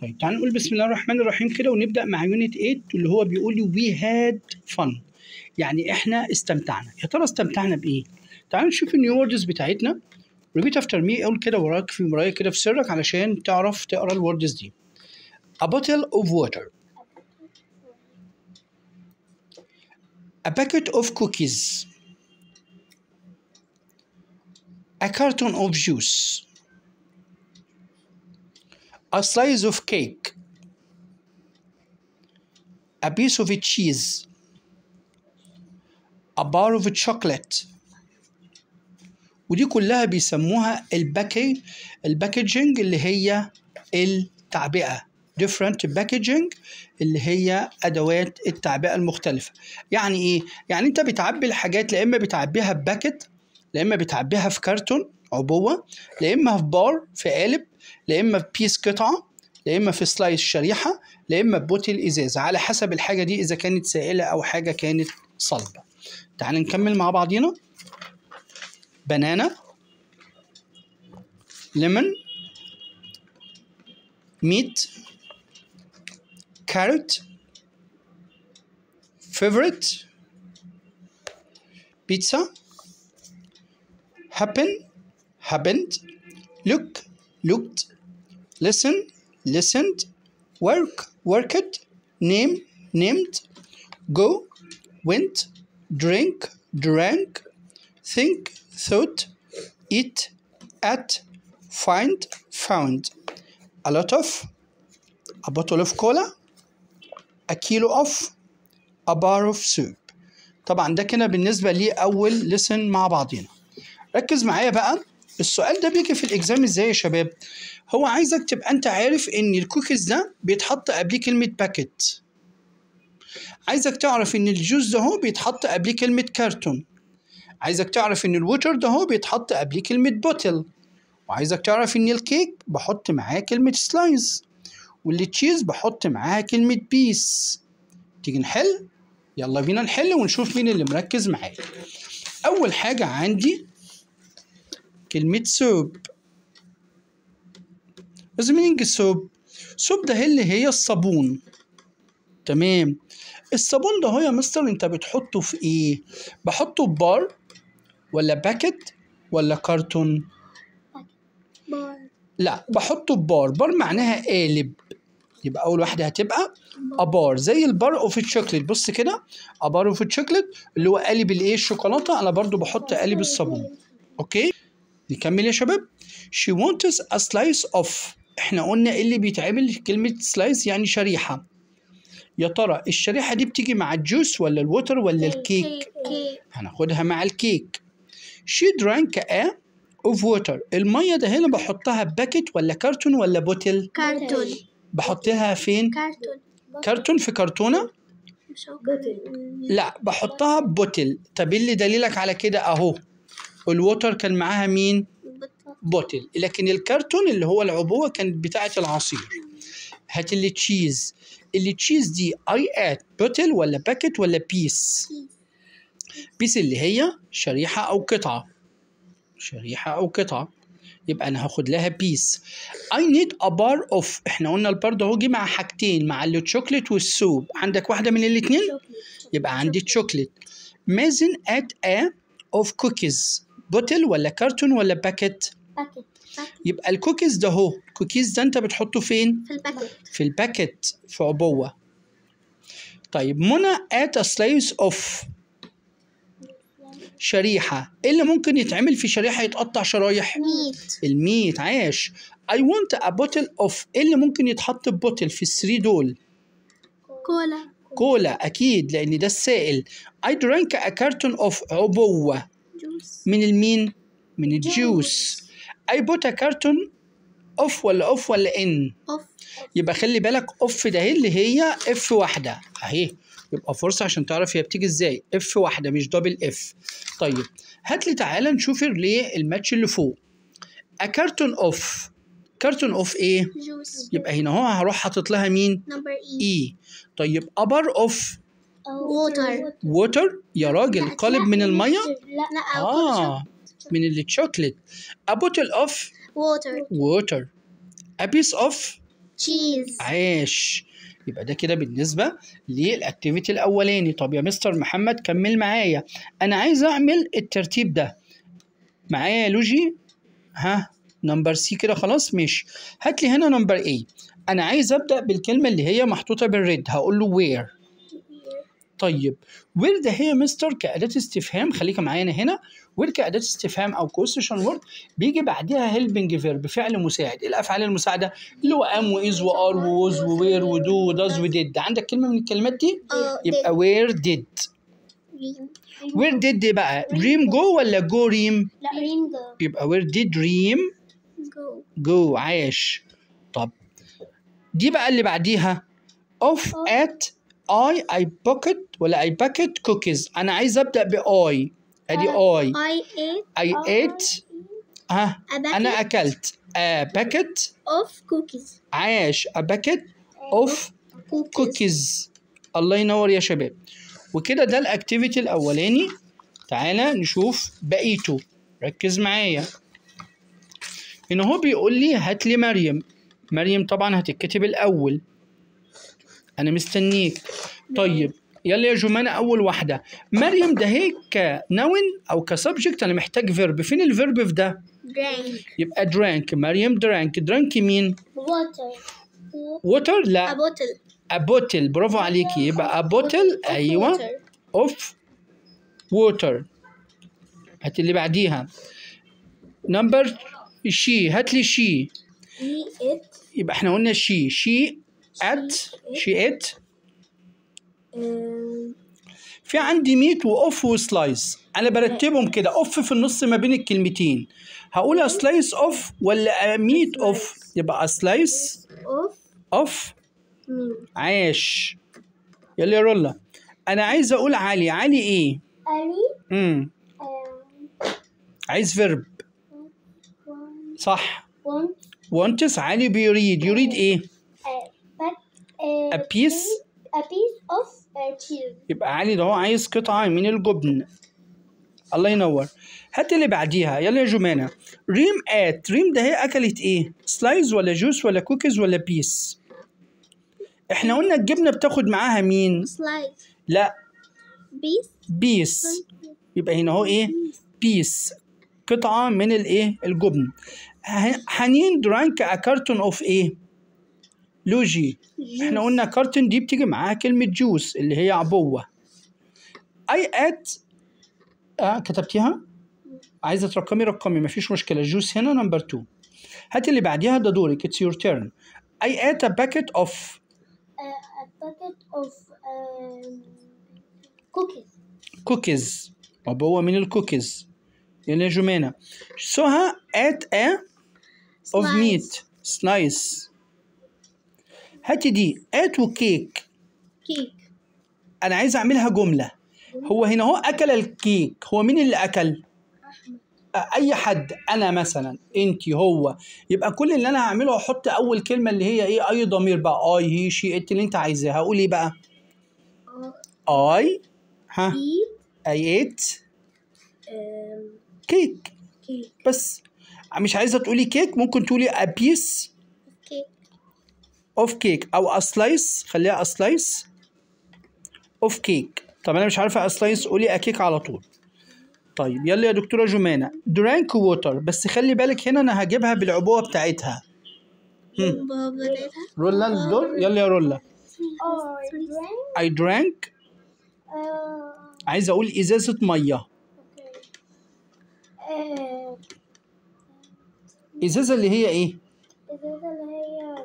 طيب تعالوا نقول بسم الله الرحمن الرحيم كده ونبدا مع يونت 8 اللي هو بيقول لي وي هاد فن يعني احنا استمتعنا يا ترى استمتعنا بايه تعالوا نشوف النيو ووردز بتاعتنا ريبيت افتر مي قول كده وراك في مرايه كده في سرك علشان تعرف تقرا الوردز دي a bottle of water a packet of cookies a carton of juice a slice of cake, a piece of cheese, a bar of chocolate ودي كلها بيسموها الباكي الباكجينج اللي هي التعبئة different packaging اللي هي أدوات التعبئة المختلفة يعني إيه؟ يعني أنت بتعبي الحاجات لا إما بتعبيها بباكت لا إما بتعبيها في كرتون عبوة لا إما في بار في قالب لا اما في بيس قطعه لا اما في سلايس شريحه لا اما بوتل ازازه على حسب الحاجه دي اذا كانت سائله او حاجه كانت صلبه تعال نكمل مع بعضينا بنانا ليمون ميت كاروت فيفورت بيتزا happen happened look looked listen listened work worked name named go went drink drank think thought eat at find found a lot of a bottle of cola a kilo of a bar of soup طبعا ده كده بالنسبه لي اول لسن مع بعضينا ركز معايا بقى السؤال ده بيجي في الاكزام ازاي يا شباب هو عايزك تبقى انت عارف ان الكوكيز ده بيتحط قبليه كلمه باكيت عايزك تعرف ان الجوز ده هو بيتحط قبليه كلمه كرتون عايزك تعرف ان الووتر ده هو بيتحط قبليه كلمه بوتل وعايزك تعرف ان الكيك بحط معاه كلمه سلايز والتشيز بحط معاها كلمه بيس تيجي نحل يلا بينا نحل ونشوف مين اللي مركز معايا اول حاجه عندي كلمة سوب What's the meaning of soap؟ سوب ده اللي هي الصابون تمام الصابون ده هو يا مستر انت بتحطه في ايه؟ بحطه في بار ولا باكت ولا كرتون؟ بار لا بحطه في بار بار معناها قالب يبقى اول واحده هتبقى ابار زي البار اوف الشوكليت بص كده ابار اوف الشوكليت اللي هو قالب الايه الشوكولاته انا برضو بحط قالب الصابون اوكي نكمل يا شباب she wants a slice of احنا قلنا ايه اللي بيتعمل كلمة سلايس يعني شريحة يا ترى الشريحة دي بتيجي مع الجوس ولا الووتر ولا الكيك كيك هناخدها مع الكيك she drank a of water المية ده هنا بحطها باكت ولا كرتون ولا بوتل كرتون بحطها فين كرتون كرتون في كرتونة مش هو لا بحطها بوتل طب إيه اللي دليلك على كده اهو الووتر كان معاها مين بوتل لكن الكرتون اللي هو العبوه كانت بتاعه العصير هات اللي تشيز اللي تشيز دي اي ات بوتل ولا باكت ولا بيس بيس اللي هي شريحه او قطعه شريحه او قطعه يبقى انا هاخد لها بيس I need a bar of احنا قلنا البار ده هو جه مع حاجتين مع الشوكليت والسوب عندك واحده من الاثنين يبقى عندي تشوكليت مازن at a of cookies بوتل ولا كرتون ولا باكت باكيت يبقى الكوكيز ده هو الكوكيز ده انت بتحطه فين في الباكيت في الباكت في عبوة طيب منى at a slice of شريحة ايه اللي ممكن يتعمل في شريحة يتقطع شرايح ميت الميت عاش I want a bottle of ايه اللي ممكن يتحط في بوتل في الثري دول كولا كولا اكيد لان ده السائل I drank a carton of عبوة جوس من المين من الجوس I bought a carton of ولا اوف ولا ان اوف يبقى خلي بالك اوف ده اللي هي اف واحده اهي يبقى فرصه عشان تعرف هي بتيجي ازاي اف واحده مش دبل اف طيب هات لي تعالى نشوف ليه الماتش اللي فوق a carton of كرتون اوف ايه جوس يبقى هنا هو هروح حاطط لها مين نمبر اي اي طيب ابر اوف ووتر ووتر يا راجل قالب من الميه لا اه من الشوكليت a bottle of ووتر water a piece of cheese عاش يبقى ده كده بالنسبة للأكتيفيتي الأولاني طب يا مستر محمد كمل معايا أنا عايز أعمل الترتيب ده معايا يا لوجي ها نمبر سي كده خلاص ماشي هات لي هنا نمبر اي أنا عايز أبدأ بالكلمة اللي هي محطوطة بالريد هقول له وير طيب وير ده هي مستر كأداة استفهام خليك معانا هنا وير كأداة استفهام أو كوستيشن وورد بيجي بعدها هيلبنج فيرب فعل مساعد إيه الأفعال المساعدة اللي هو أم وإز وآر ووز ووير ودو وداز وديد عندك كلمة من الكلمات دي اه يبقى وير ديد ريم وير ديد بقى ريم جو ولا جو ريم لا ريم جو يبقى وير ديد ريم جو جو عاش طب دي بقى اللي بعديها اوف ات اي اي بوكيت ولا اي باكيت كوكيز انا عايز ابدا باي ادي اي I ate اي ات ها a bucket انا اكلت a packet of cookies عاش a packet of cookies cookies الله ينور يا شباب وكده ده الاكتيفيتي الاولاني تعالى نشوف بقيته ركز معايا هنا هو بيقول لي هات لي مريم مريم طبعا هتتكتب الاول انا مستنيك طيب يلا يا جمانة اول واحده مريم ده هي كنون او كسبجكت انا محتاج فيرب فين الفيرب في ده drank يبقى درانك مريم درانك درانك مين water ووتر a لا bottle ابوتل برافو عليكي يبقى ابوتل of ايوه water. اوف ووتر هات اللي بعديها نمبر شي هات لي شي he ate يبقى احنا قلنا شي شي ات شي ات um, في عندي ميت واوف وسلايس انا برتبهم كده اوف في النص ما بين الكلمتين هقول سلايس اوف ولا ميت اوف يبقى سلايس of اوف meat عاش يلا يا رولا انا عايز اقول علي علي ايه Ali امم um, عايز فيرب want صح want وانتس علي بيريد يريد ايه a but a, A piece? a piece of uh, cheese يبقى علي ده هو عايز قطعة من الجبن الله ينور هات اللي بعديها يلا يا جمانة ريم ات ريم ده هي أكلت إيه سلايز ولا جوس ولا كوكيز ولا بيس إحنا قلنا الجبنة بتاخد معاها مين slice لا piece بيس يبقى هنا هو إيه بيس قطعة من الإيه الجبن ه- حنين درانك أ كارتون أوف إيه لوجي احنا قلنا كارتون دي بتيجي معاها كلمة جوس اللي هي عبوة اي ات اه كتبتيها عايزة ترقمي رقمي مفيش مشكلة جوس هنا نمبر 2 هات اللي بعديها ده دورك اتس يور تيرن اي ات ا باكيت اوف a, a packet of um, cookies كوكيز عبوة من الكوكيز يلا يا جمانة سهى ات ا اوف Slice. ميت سلايس هاتي دي ات وكيك cake انا عايز اعملها جمله هو هنا هو اكل الكيك هو مين اللي اكل أ- اي حد انا مثلا انت هو يبقى كل اللي انا هعمله هحط اول كلمه اللي هي ايه اي ضمير بقى اي هي شي ات اللي انت عايزاه هقول ايه بقى or اي ها eat اي ات um, كيك cake بس مش عايزه تقولي كيك ممكن تقولي a piece cake of cake او a slice خليها a slice of cake طب انا مش عارفه a slice قولي a cake على طول طيب يلا يا دكتوره جمانه درانك ووتر بس خلي بالك هنا انا هجيبها بالعبوه بتاعتها هم. بابا رولا الدور يلا يا رولا or drink I drank uh, عايز اقول ازازه ميه okay. uh, ازازه اللي هي ايه الإزازة اللي هي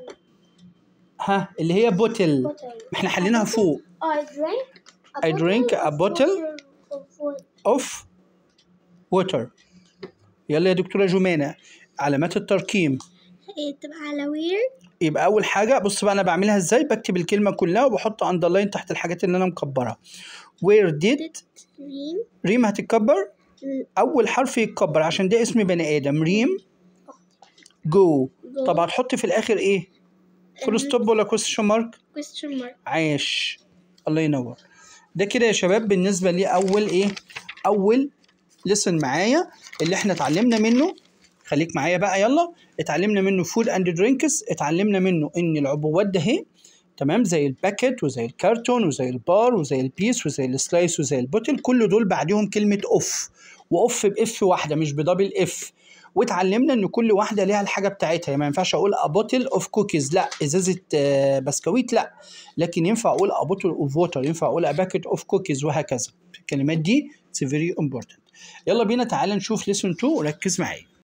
ها اللي هي بوتل bottle احنا حليناها فوق I drank a I drank a of bottle water of water. اوف ووتر يلا يا دكتوره جمانه علامات الترقيم إيه تبقى على where يبقى اول حاجه بص بقى انا بعملها ازاي بكتب الكلمه كلها وبحط اندرلاين تحت الحاجات اللي انا مكبرها where did ريم ريم هتتكبر اول حرف يتكبر عشان ده اسم بني ادم ريم جو Go. طب هتحط في الاخر ايه فول ستوب ولا كويستشن مارك question mark عاش الله ينور ده كده يا شباب بالنسبه لي اول ايه اول لسن معايا اللي احنا اتعلمنا منه خليك معايا بقى يلا اتعلمنا منه فود اند درينكس اتعلمنا منه ان العبوات ده اهي تمام زي الباكت وزي الكرتون وزي البار وزي البيس وزي السلايس وزي البوتل كل دول بعديهم كلمه اوف واوف باف واحده مش بدبل اف واتعلمنا ان كل واحده ليها الحاجه بتاعتها ما ينفعش اقول ا بوتل اوف كوكيز لا ازازه آه، بسكويت لا لكن ينفع اقول ا بوتل اوف ووتر ينفع اقول ا باكيت اوف كوكيز وهكذا الكلمات دي اتس فيري امبورتنت يلا بينا تعالى نشوف ليسون 2 وركز معايا